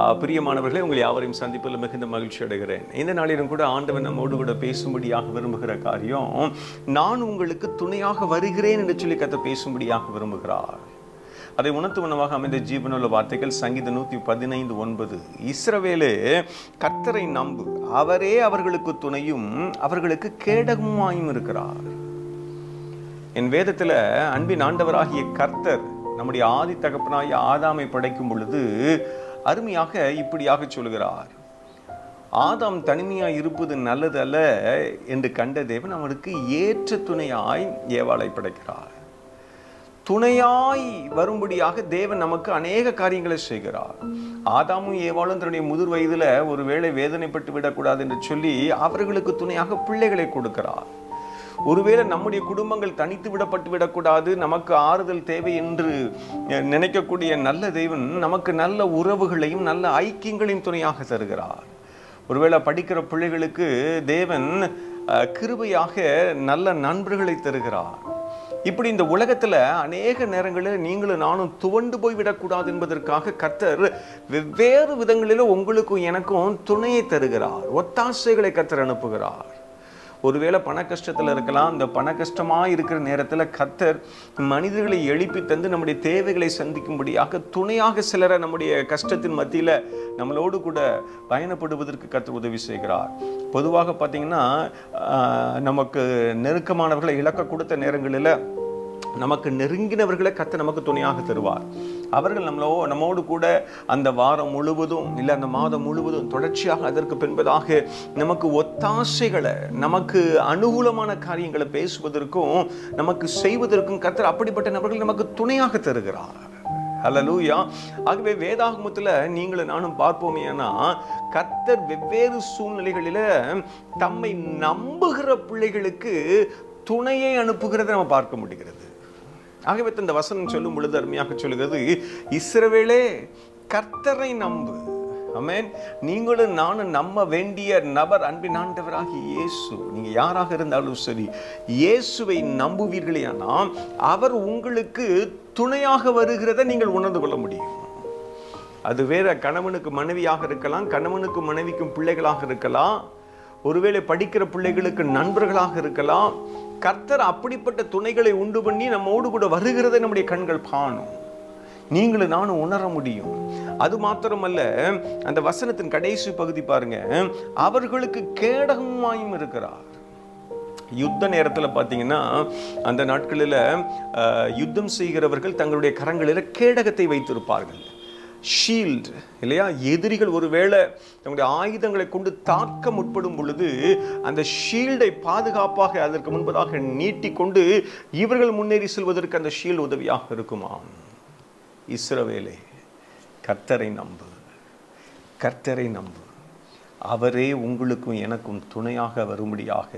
பிரியமானவர்களே உங்களை யாவரையும் சந்திப்பதில் மிகுந்த மகிழ்ச்சி அடைகிறேன் இந்த நாளிலும் கூட ஆண்டவன் நம்மோடு கூட பேசும்படியாக விரும்புகிற காரியம் நான் உங்களுக்கு துணையாக வருகிறேன் என்று சொல்லி கத்த பேசும்படியாக விரும்புகிறார் அதை உணர்த்துவனமாக அமைந்த ஜீவனுள்ள வார்த்தைகள் சங்கீத நூற்றி பதினைந்து ஒன்பது இஸ்ரவேலே கர்த்தரை நம்பு அவரே அவர்களுக்கு துணையும் அவர்களுக்கு கேடகமாயும் இருக்கிறார் என் வேதத்தில் அன்பின் ஆண்டவராகிய கர்த்தர் நம்முடைய ஆதி தகப்பனாகிய ஆதாமை படைக்கும் பொழுது அருமையாக இப்படியாக சொல்கிறார் ஆதாம் தனிமையாய் இருப்பது நல்லது அல்ல என்று கண்ட தேவன் அவனுக்கு ஏற்ற துணையாய் ஏவாளை படைக்கிறார் துணையாய் வரும்படியாக தேவன் நமக்கு அநேக காரியங்களை செய்கிறார் ஆதாமும் ஏவாளும் தன்னுடைய முதிர் வயதுல ஒருவேளை வேதனைப்பட்டு விடக்கூடாது என்று சொல்லி அவர்களுக்கு துணையாக பிள்ளைகளை கொடுக்கிறார் ஒருவேளை நம்முடைய குடும்பங்கள் தனித்து விடப்பட்டு விடக்கூடாது நமக்கு ஆறுதல் தேவை என்று நினைக்கக்கூடிய நல்ல தெய்வன் நமக்கு நல்ல உறவுகளையும் நல்ல ஐக்கியங்களையும் துணையாக தருகிறார் ஒருவேளை படிக்கிற பிள்ளைகளுக்கு தேவன் அஹ், கிருபையாக நல்ல நண்பர்களை தருகிறார் இப்படி இந்த உலகத்துல அநேக நேரங்களில் நீங்களும் நானும் துவண்டு போய் விடக்கூடாது என்பதற்காக கர்த்தர் வெவ்வேறு விதங்களிலும் உங்களுக்கும் எனக்கும் துணையை தருகிறார் ஒத்தாசைகளை கர்த்தர் அனுப்புகிறார் ஒருவேளை பண கஷ்டத்தில் இருக்கலாம் இந்த பண கஷ்டமாக இருக்கிற நேரத்தில் கர்த்தர் மனிதர்களை எழுப்பி தந்து நம்முடைய தேவைகளை சந்திக்கும்படியாக துணையாக சிலரை நம்முடைய கஷ்டத்தின் மத்தியில் நம்மளோடு கூட பயணப்படுவதற்கு கர்த்தர் உதவி செய்கிறார் பொதுவாக பார்த்தீங்கன்னா ஆஹ், நமக்கு நெருக்கமானவர்களை இழக்க கொடுத்த நேரங்களில் நமக்கு நெருங்கினவர்களை கத்த நமக்கு துணையாக தருவார் அவர்கள் நம்மளோ நம்மோடு கூட அந்த வாரம் முழுவதும் இல்லை அந்த மாதம் முழுவதும் தொடர்ச்சியாக அதற்கு பின்பதாக நமக்கு ஒத்தாசைகளை நமக்கு அனுகூலமான காரியங்களை பேசுவதற்கும் நமக்கு செய்வதற்கும் கத்தர் அப்படிப்பட்ட நபர்கள் நமக்கு துணையாக தருகிறார் ஹalleluya ஆகவே வேதாகமத்தில் நீங்களும் நானும் பார்ப்போமேனா கர்த்தர் வெவ்வேறு சூழ்நிலைகளில தம்மை நம்புகிற பிள்ளைகளுக்கு துணையை அனுப்புகிறதை நம்ம பார்க்க முடிகிறது ஆகவே இந்த வசனம் சொல்லும் பொழுது அருமையாக சொல்லுகிறது இஸ்ரவேலே கர்த்தரை நம்பு ஆமென் நீங்களும் நானும் நம்ப வேண்டிய நபர் அன்பின் ஆண்டவராகிய இயேசு நீங்க யாராக இருந்தாலும் சரி இயேசுவை நம்புவீர்களேயானால் அவர் உங்களுக்கு துணையாக வருகிறதை நீங்கள் உணர்ந்து கொள்ள முடியும் அது வேற கணவனுக்கு மனைவியாக இருக்கலாம் கணவனுக்கு மனைவிக்கும் பிள்ளைகளாக இருக்கலாம் ஒருவேளை படிக்கிற பிள்ளைகளுக்கு நண்பர்களாக இருக்கலாம் கர்த்தர் அப்படிப்பட்ட துணைகளை உண்டு பண்ணி நம்மோடு கூட வருகிறதை நம்முடைய கண்கள் காணும் நீங்களும் நானும் உணர முடியும் அது மாத்திரமல்ல அந்த வசனத்தின் கடைசி பகுதி பாருங்க அவர்களுக்கு கேடகமாயும் இருக்கிறார் யுத்த நேரத்தில் பார்த்தீங்கன்னா அந்த நாட்களில் அஹ், யுத்தம் செய்கிறவர்கள் தங்களுடைய கரங்களில் கேடகத்தை வைத்திருப்பார்கள் ஷீல்டு இல்லையா எதிரிகள் ஒருவேளை தங்களுடைய ஆயுதங்களை கொண்டு தாக்க முற்படும் பொழுது அந்த ஷீல்டை பாதுகாப்பாக அதற்கு முன்பதாக நீட்டிக்கொண்டு இவர்கள் முன்னேறி செல்வதற்கு அந்த ஷீல்டு உதவியாக இருக்குமாம் இஸ்ரவேலே கர்த்தரை நம்பு கர்த்தரை நம்பு அவரே உங்களுக்கும் எனக்கும் துணையாக வரும்படியாக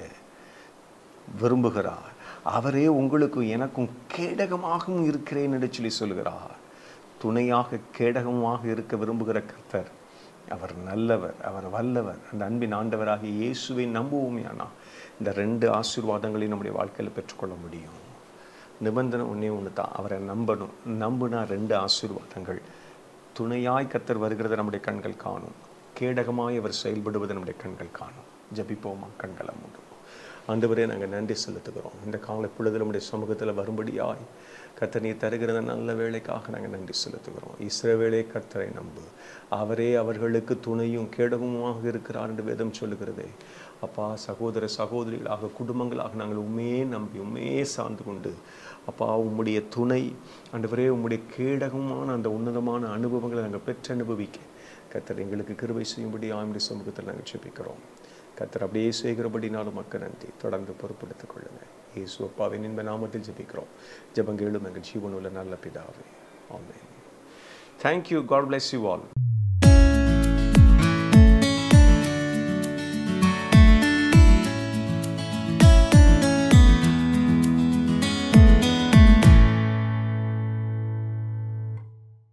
விரும்புகிறார் அவரே உங்களுக்கும் எனக்கும் கேடகமாகவும் இருக்கிறேன் என்று சொல்லி சொல்கிறார் துணையாக கேடகமாக இருக்க விரும்புகிற கர்த்தர் அவர் நல்லவர் அவர் வல்லவர் அந்த அன்பின் ஆண்டவராகிய இயேசுவை நம்புவோமே ஆனால் இந்த ரெண்டு ஆசீர்வாதங்களையும் நம்முடைய வாழ்க்கையில் பெற்றுக்கொள்ள முடியும் நிபந்தனை ஒன்றே ஒன்று தான் அவரை நம்பணும் நம்புனா ரெண்டு ஆசீர்வாதங்கள் துணையாய் கர்த்தர் வருகிறதை நம்முடைய கண்கள் காணும் கேடகமாய் அவர் செயல்படுவதை நம்முடைய கண்கள் காணும் ஜபிப்போமா கண்களை மூடுவோம் ஆண்டவரே நாங்கள் நன்றி செலுத்துகிறோம் இந்த காலை பொழுது நம்முடைய சமூகத்தில் வரும்படியாய் கர்த்தர் நீ தருகிறத நல்ல வேலைக்காக நாங்கள் நன்றி செலுத்துகிறோம் இஸ்ரவேலே கர்த்தரை நம்பு அவரே அவர்களுக்கு துணையும் கேடகமுமாக இருக்கிறார் என்று வேதம் சொல்லுகிறதே அப்பா சகோதர சகோதரிகளாக குடும்பங்களாக நாங்கள் உண்மையே நம்பி உண்மையே சார்ந்து கொண்டு அப்பா உம்முடைய துணை ஆண்டவரே உம்முடைய கேடகமான அந்த உன்னதமான அனுபவங்களை நாங்கள் பெற்று அனுபவிக்க கர்த்தர் எங்களுக்கு கிருபை செய்யும்படி ஆயுடைய சமூகத்தில் நாங்கள் ஜெபிக்கிறோம் கர்த்தர் அப்படியே செய்கிறபடினாலும் மக்கள் நன்றி தொடர்ந்து பொறுப்படுத்திக் கொள்ளுங்க இயேசு அப்பாவின் இன்ப நாமத்தில் ஜெபிக்கிறோம் ஜெபங்கேளும் எங்கள் ஜீவனுள்ள நல்ல பிதாவே ஆமென் thank you God bless you all